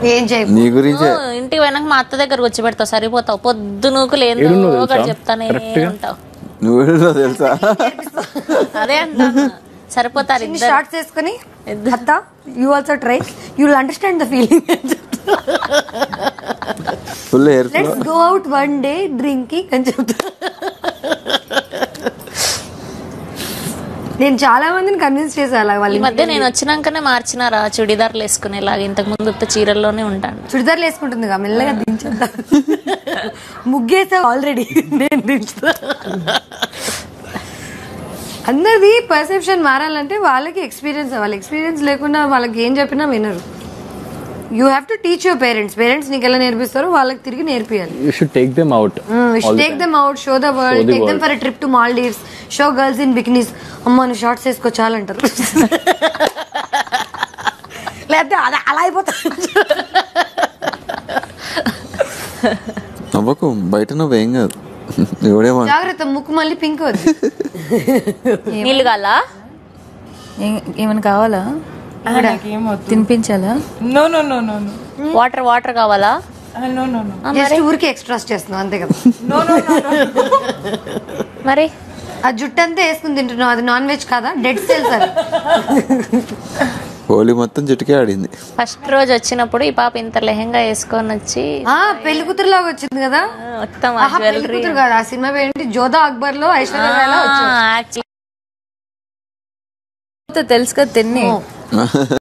ఏం చేయ నీ గురించే నువ్వు ఇంటికి పోయినాక మా అత్త దగ్గర కూర్చోబెడతావు సరిపోతావు పొద్దు నూకు లేదు ఏడున్నావు ఒకటి తెలుసా? చెప్తానే కరెక్ట్గా. ఉంటావు నువ్వు ఏడున్నావో తెలుసా అదే అంటాను సరిపోతారు చిన్న ఇద్దరు షార్ట్స్ వేసుకొని అత్త you also try you will understand the feeling full hair flow let's go out one day drinking అని చెప్తా నేను చాలా మందిని కన్విన్స్ చేశాను అలా ఈ వాళ్ళు మధ్య నేను వచ్చినాకనే మార్చినారా చుడిదార్లు వేసుకునేలాగా ఇంతకు ముందు ఉత్త చీరల్లోనే ఉంటాను చుడిదార్లు వేసుకుంటుంది కదా మెల్లగా దించుతా ముగ్గేసా ఆల్రెడీ నేను దించుతా అందరిది పర్సెప్షన్ మారాలంటే వాళ్ళకి ఎక్స్పీరియన్స్ వాళ్ళ ఎక్స్పీరియన్స్ లేకుండా వాళ్ళకి ఏం చెప్పినా వినరు you have to teach your parents parents నీకు ఎలా నేర్పిస్తారో వాళ్ళకి తిరిగి నేర్పియాలి you should take them out take them out show the world take them for trip to Maldives show girls in bikinis అమ్మ నువ్వు షార్ట్స్ వేసుకో చాలంటారు లేకపోతే అలా అలా అయిపోతా నవ్వకు బయట నువ్వు ఏం కాదు ఎవడేమో జాగ్రత్త ముక్కు మళ్ళీ పింక్ వద్దు నీళ్ళు కాలా ఏమైనా కావాలా తినిపించాలా No, no, no, no, no. Water water కావాలా Uh, no, no, no. Just ఊరికి ఎక్స్ట్రాస్ చేస్తున్నావు అంతే కదా No, no, no, no. మరి ఆ జుట్టు అంతా వేసుకుని తింటున్నావు అది నాన్ వెజ్ కాదా డెడ్ సెల్స్ అది హోలీ మొత్తం జుట్టుకే ఆడింది ఫస్ట్ రోజు వచ్చినప్పుడు ఈ పాప ఇంత లెహంగా వేసుకొని వచ్చి ఆ పెళ్లి కూతురు లాగా వచ్చింది కదా మొత్తం ఆహా, పెళ్లి జ్యువెలరీ కూతురు కాదు ఆ సినిమా ఏంటి జోధా అక్బర్ లో ఐశ్వర్య రాయ్ లా వచ్చింది తెలుసు కదా తిన్ని